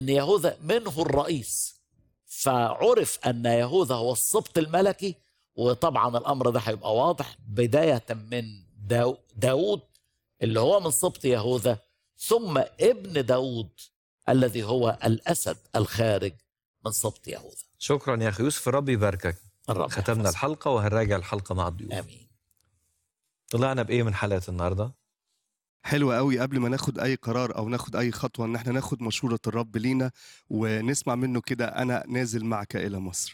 ان يهوذا منه الرئيس فعرف ان يهوذا هو السبط الملكي وطبعا الامر ده هيبقى واضح بدايه من داو داود اللي هو من سبط يهوذا ثم ابن داود الذي هو الاسد الخارج من سبط يهوذا شكرا يا اخي يوسف الرب يباركك الرب ختمنا يحفظك. الحلقه وهنراجع الحلقه مع الضيوف امين طلعنا بايه من حلقه النهارده حلوة قوي قبل ما ناخد أي قرار أو ناخد أي خطوة إن احنا ناخد مشورة الرب لينا ونسمع منه كده أنا نازل معك إلى مصر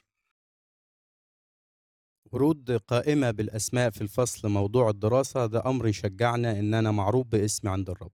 ورود قائمة بالأسماء في الفصل موضوع الدراسة ده أمر يشجعنا إن أنا معروف باسمي عند الرب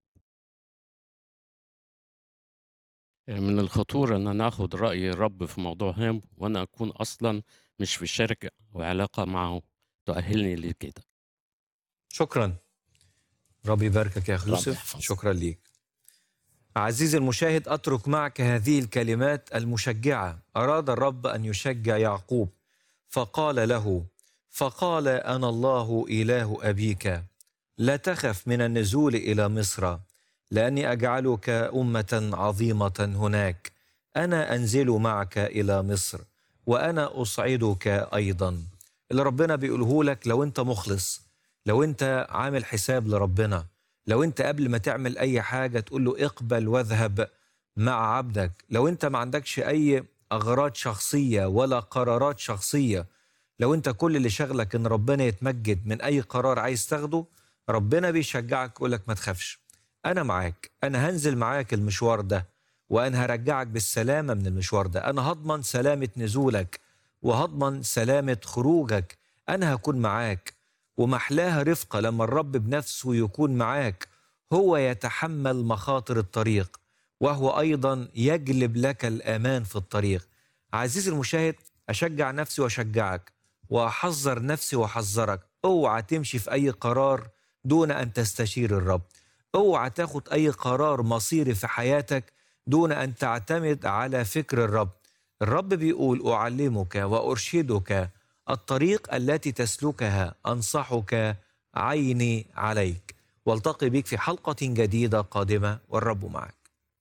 من الخطورة إن أنا آخد رأي الرب في موضوع هام وأنا أكون أصلا مش في شركة وعلاقة معه تؤهلني لكده شكرا رب يباركك يا اخي رب يوسف يحفظك. شكرا ليك عزيزي المشاهد اترك معك هذه الكلمات المشجعه اراد الرب ان يشجع يعقوب فقال له فقال انا الله اله ابيك لا تخف من النزول الى مصر لاني اجعلك امه عظيمه هناك انا انزل معك الى مصر وانا اصعدك ايضا اللي ربنا بيقوله لك لو انت مخلص لو انت عامل حساب لربنا لو انت قبل ما تعمل اي حاجه تقول له اقبل واذهب مع عبدك لو انت ما عندكش اي اغراض شخصيه ولا قرارات شخصيه لو انت كل اللي شغلك ان ربنا يتمجد من اي قرار عايز تاخده ربنا بيشجعك يقول لك ما تخافش انا معاك انا هنزل معاك المشوار ده وانا هرجعك بالسلامه من المشوار ده انا هضمن سلامه نزولك وهضمن سلامه خروجك انا هكون معاك ومحلاها رفقة لما الرب بنفسه يكون معاك هو يتحمل مخاطر الطريق وهو أيضا يجلب لك الأمان في الطريق عزيزي المشاهد أشجع نفسي وأشجعك وأحذر نفسي وأحذرك اوعى تمشي في أي قرار دون أن تستشير الرب اوعى تاخد أي قرار مصيري في حياتك دون أن تعتمد على فكر الرب الرب بيقول أعلمك وأرشدك الطريق التي تسلكها أنصحك عيني عليك والتقي بك في حلقة جديدة قادمة والرب معك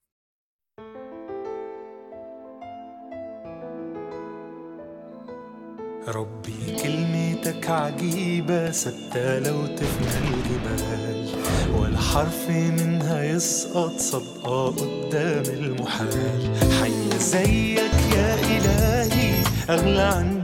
ربي كلمتك عجيبة ثابتة لو تفنى الجبال ولا حرف منها يسقط صدقة قدام المحال حي زيك يا إلهي أغلى عندي